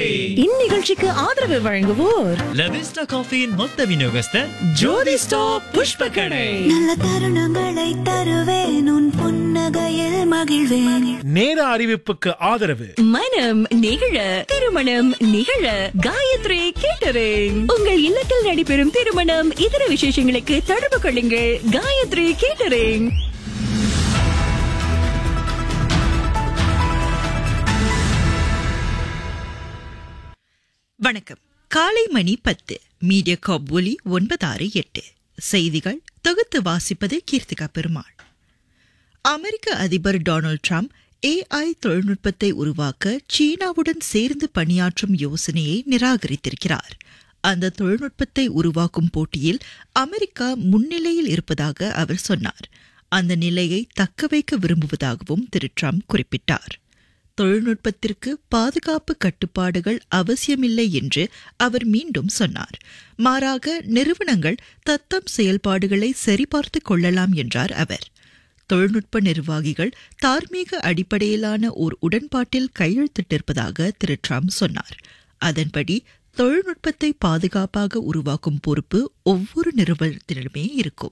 இந்நிகழ்ச்சிக்கு ஆதரவு வழங்குவோர் லவிஸ்டா காஃபியின் மொத்த விநியோகஸ்தர் ஜோதி ஸ்டாப் புஷ்ப கடை நல்ல தருணங்களை தருவேன் உன் புன்னகையில் மகிழ்வேன் நேர அறிவிப்புக்கு ஆதரவு மனம் நிகழ திருமணம் நிகழ காயத்ரி கேட்டரிங் உங்கள் இல்லத்தில் நடைபெறும் திருமணம் இதர விசேஷங்களுக்கு தொடர்பு கொள்ளுங்கள் காயத்ரி கேட்டரிங் வணக்கம் காலை மணி பத்து மீடியா காப் ஒலி ஒன்பதாறு எட்டு செய்திகள் தொகுத்து வாசிப்பது கீர்த்திகா பெருமாள் அமெரிக்க அதிபர் டொனால்ட் ட்ரம்ப் ஏஐ தொழில்நுட்பத்தை உருவாக்க சீனாவுடன் சேர்ந்து பணியாற்றும் யோசனையை நிராகரித்திருக்கிறார் அந்த தொழில்நுட்பத்தை உருவாக்கும் போட்டியில் அமெரிக்கா முன்னிலையில் இருப்பதாக அவர் சொன்னார் அந்த நிலையை தக்கவைக்க விரும்புவதாகவும் திரு ட்ரம்ப் குறிப்பிட்டார் தொழில்நுட்பத்திற்கு பாதுகாப்பு கட்டுப்பாடுகள் அவசியமில்லை என்று அவர் மீண்டும் சொன்னார் மாறாக நிறுவனங்கள் தத்தம் செயல்பாடுகளை சரிபார்த்துக் கொள்ளலாம் என்றார் அவர் தொழில்நுட்ப நிர்வாகிகள் தார்மீக அடிப்படையிலான ஓர் உடன்பாட்டில் கையெழுத்திட்டிருப்பதாக திரு ட்ரம்ப் சொன்னார் அதன்படி தொழில்நுட்பத்தை பாதுகாப்பாக உருவாக்கும் பொறுப்பு ஒவ்வொரு நிறுவனத்திடமே இருக்கும்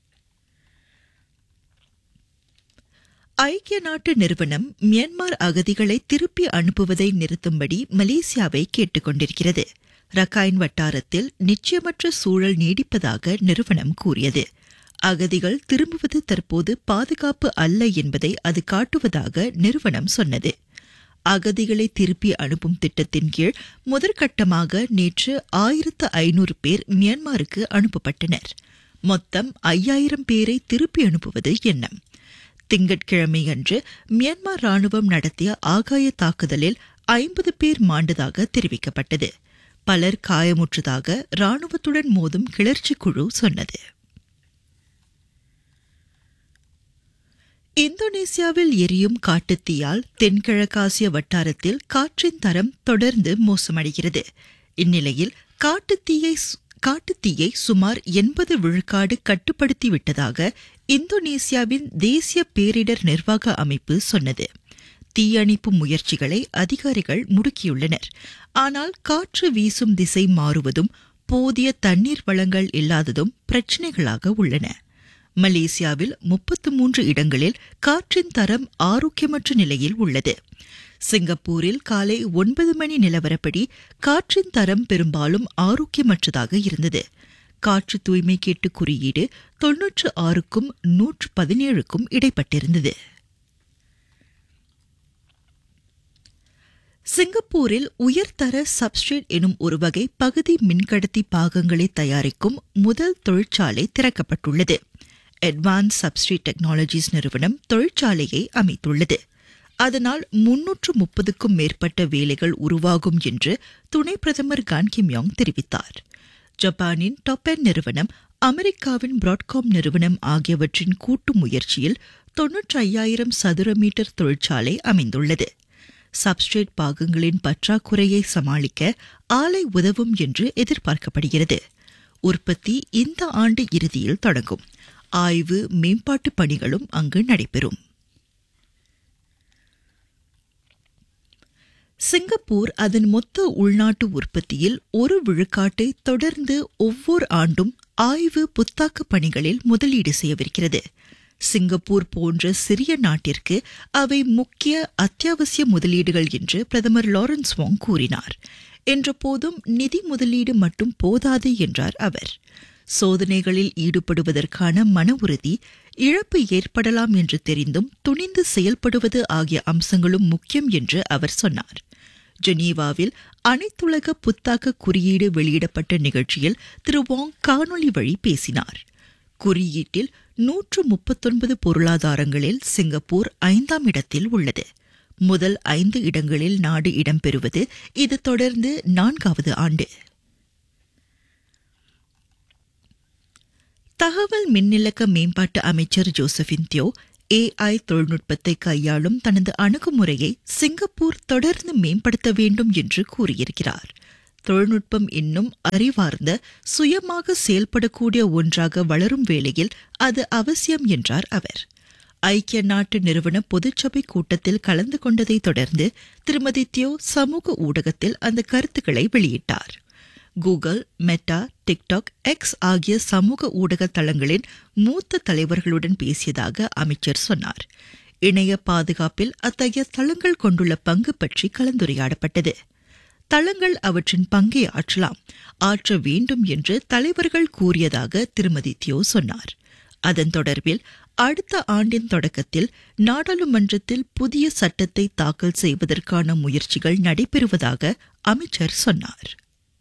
ஐக்கிய நாட்டு நிறுவனம் மியான்மர் அகதிகளை திருப்பி அனுப்புவதை நிறுத்தும்படி மலேசியாவை கேட்டுக் கொண்டிருக்கிறது ரக்காயின் வட்டாரத்தில் நிச்சயமற்ற சூழல் நீடிப்பதாக நிறுவனம் கூறியது அகதிகள் திரும்புவது தற்போது பாதுகாப்பு அல்ல என்பதை அது காட்டுவதாக நிறுவனம் சொன்னது அகதிகளை திருப்பி அனுப்பும் திட்டத்தின் கீழ் முதற்கட்டமாக நேற்று ஆயிரத்து ஐநூறு பேர் மியான்மருக்கு அனுப்பப்பட்டனர் மொத்தம் ஐயாயிரம் பேரை திருப்பி அனுப்புவது எண்ணம் திங்கட்கிழமையன்று மியான்மர் ராணுவம் நடத்திய ஆகாய தாக்குதலில் ஐம்பது பேர் மாண்டதாக தெரிவிக்கப்பட்டது பலர் காயமுற்றதாக ராணுவத்துடன் மோதும் கிளர்ச்சி குழு சொன்னது இந்தோனேசியாவில் எரியும் காட்டுத்தீயால் தென்கிழக்காசிய வட்டாரத்தில் காற்றின் தரம் தொடர்ந்து மோசமடைகிறது இந்நிலையில் காட்டுத்தீயை காட்டுத்தீயை சுமார் எண்பது விழுக்காடு கட்டுப்படுத்தி விட்டதாக இந்தோனேசியாவின் தேசிய பேரிடர் நிர்வாக அமைப்பு சொன்னது தீயணைப்பு முயற்சிகளை அதிகாரிகள் முடுக்கியுள்ளனர் ஆனால் காற்று வீசும் திசை மாறுவதும் போதிய தண்ணீர் வளங்கள் இல்லாததும் பிரச்சினைகளாக உள்ளன மலேசியாவில் முப்பத்து மூன்று இடங்களில் காற்றின் தரம் ஆரோக்கியமற்ற நிலையில் உள்ளது சிங்கப்பூரில் காலை ஒன்பது மணி நிலவரப்படி காற்றின் தரம் பெரும்பாலும் ஆரோக்கியமற்றதாக இருந்தது காற்று தூய்மை கேட்டு குறியீடு தொன்னூற்று ஆறுக்கும் நூற்று பதினேழுக்கும் இடைப்பட்டிருந்தது சிங்கப்பூரில் உயர்தர சப்ஸ்ட்ரேட் எனும் ஒரு வகை பகுதி மின்கடத்தி பாகங்களை தயாரிக்கும் முதல் தொழிற்சாலை திறக்கப்பட்டுள்ளது அட்வான்ஸ் சப்ஸ்ட்ரேட் டெக்னாலஜிஸ் நிறுவனம் தொழிற்சாலையை அமைத்துள்ளது அதனால் முன்னூற்று முப்பதுக்கும் மேற்பட்ட வேலைகள் உருவாகும் என்று துணை பிரதமர் கான் கிம்யோங் தெரிவித்தார் ஜப்பானின் டொப்பென் நிறுவனம் அமெரிக்காவின் பிராட்காம் நிறுவனம் ஆகியவற்றின் கூட்டு முயற்சியில் தொன்னூற்றி ஐயாயிரம் சதுர மீட்டர் தொழிற்சாலை அமைந்துள்ளது சப்ஸ்ட்ரேட் பாகங்களின் பற்றாக்குறையை சமாளிக்க ஆலை உதவும் என்று எதிர்பார்க்கப்படுகிறது உற்பத்தி இந்த ஆண்டு இறுதியில் தொடங்கும் ஆய்வு மேம்பாட்டு பணிகளும் அங்கு நடைபெறும் சிங்கப்பூர் அதன் மொத்த உள்நாட்டு உற்பத்தியில் ஒரு விழுக்காட்டை தொடர்ந்து ஒவ்வொரு ஆண்டும் ஆய்வு புத்தாக்க பணிகளில் முதலீடு செய்யவிருக்கிறது சிங்கப்பூர் போன்ற சிறிய நாட்டிற்கு அவை முக்கிய அத்தியாவசிய முதலீடுகள் என்று பிரதமர் லாரன்ஸ் வாங் கூறினார் என்றபோதும் நிதி முதலீடு மட்டும் போதாது என்றார் அவர் சோதனைகளில் ஈடுபடுவதற்கான மன உறுதி இழப்பு ஏற்படலாம் என்று தெரிந்தும் துணிந்து செயல்படுவது ஆகிய அம்சங்களும் முக்கியம் என்று அவர் சொன்னார் ஜெனீவாவில் அனைத்துலக புத்தாக்க குறியீடு வெளியிடப்பட்ட நிகழ்ச்சியில் திரு வாங் காணொலி வழி பேசினார் குறியீட்டில் நூற்று முப்பத்தொன்பது பொருளாதாரங்களில் சிங்கப்பூர் ஐந்தாம் இடத்தில் உள்ளது முதல் ஐந்து இடங்களில் நாடு இடம்பெறுவது இது தொடர்ந்து நான்காவது ஆண்டு தகவல் மின்னிலக்க மேம்பாட்டு அமைச்சர் ஜோசபின் தியோ ஏஐ தொழில்நுட்பத்தை கையாளும் தனது அணுகுமுறையை சிங்கப்பூர் தொடர்ந்து மேம்படுத்த வேண்டும் என்று கூறியிருக்கிறார் தொழில்நுட்பம் இன்னும் அறிவார்ந்த சுயமாக செயல்படக்கூடிய ஒன்றாக வளரும் வேளையில் அது அவசியம் என்றார் அவர் ஐக்கிய நாட்டு நிறுவன பொதுச்சபை கூட்டத்தில் கலந்து கொண்டதை தொடர்ந்து திருமதி தியோ சமூக ஊடகத்தில் அந்த கருத்துக்களை வெளியிட்டார் கூகுள் மெட்டா டிக்டாக் எக்ஸ் ஆகிய சமூக ஊடக தளங்களின் மூத்த தலைவர்களுடன் பேசியதாக அமைச்சர் சொன்னார் இணைய பாதுகாப்பில் அத்தகைய தளங்கள் கொண்டுள்ள பங்கு பற்றி கலந்துரையாடப்பட்டது தளங்கள் அவற்றின் பங்கை ஆற்றலாம் ஆற்ற வேண்டும் என்று தலைவர்கள் கூறியதாக திருமதி தியோ சொன்னார் அதன் தொடர்பில் அடுத்த ஆண்டின் தொடக்கத்தில் நாடாளுமன்றத்தில் புதிய சட்டத்தை தாக்கல் செய்வதற்கான முயற்சிகள் நடைபெறுவதாக அமைச்சர் சொன்னார்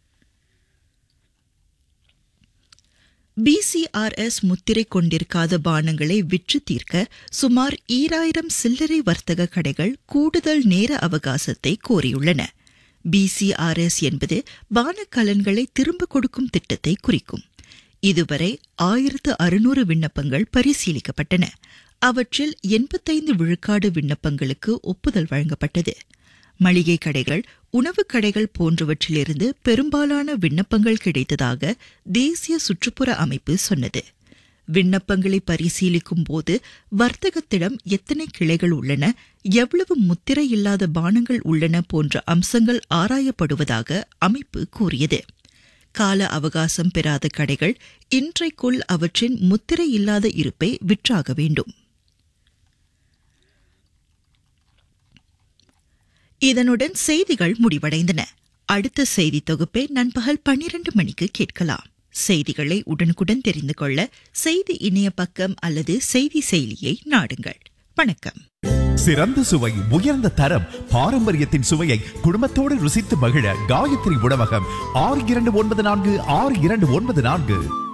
பிசிஆர்எஸ் முத்திரை கொண்டிருக்காத பானங்களை விற்று தீர்க்க சுமார் ஈராயிரம் சில்லறை வர்த்தக கடைகள் கூடுதல் நேர அவகாசத்தை கோரியுள்ளன பிசிஆர்எஸ் என்பது பானக்கலன்களை திரும்ப கொடுக்கும் திட்டத்தை குறிக்கும் இதுவரை ஆயிரத்து அறுநூறு விண்ணப்பங்கள் பரிசீலிக்கப்பட்டன அவற்றில் எண்பத்தைந்து விழுக்காடு விண்ணப்பங்களுக்கு ஒப்புதல் வழங்கப்பட்டது மளிகை கடைகள் உணவுக் கடைகள் போன்றவற்றிலிருந்து பெரும்பாலான விண்ணப்பங்கள் கிடைத்ததாக தேசிய சுற்றுப்புற அமைப்பு சொன்னது விண்ணப்பங்களை பரிசீலிக்கும் போது வர்த்தகத்திடம் எத்தனை கிளைகள் உள்ளன எவ்வளவு முத்திரை இல்லாத பானங்கள் உள்ளன போன்ற அம்சங்கள் ஆராயப்படுவதாக அமைப்பு கூறியது கால அவகாசம் பெறாத கடைகள் இன்றைக்குள் அவற்றின் முத்திரை இல்லாத இருப்பை விற்றாக வேண்டும் இதனுடன் செய்திகள் முடிவடைந்தன அடுத்த செய்தி தொகுப்பை நண்பகல் பன்னிரண்டு மணிக்கு கேட்கலாம் செய்திகளை உடனுக்குடன் தெரிந்து கொள்ள செய்தி இணைய பக்கம் அல்லது செய்தி செயலியை நாடுங்கள் வணக்கம் சிறந்த சுவை உயர்ந்த தரம் பாரம்பரியத்தின் சுவையை குடும்பத்தோடு ருசித்து மகிழ காயத்ரி உணவகம் ஆறு இரண்டு ஒன்பது நான்கு ஆறு இரண்டு ஒன்பது நான்கு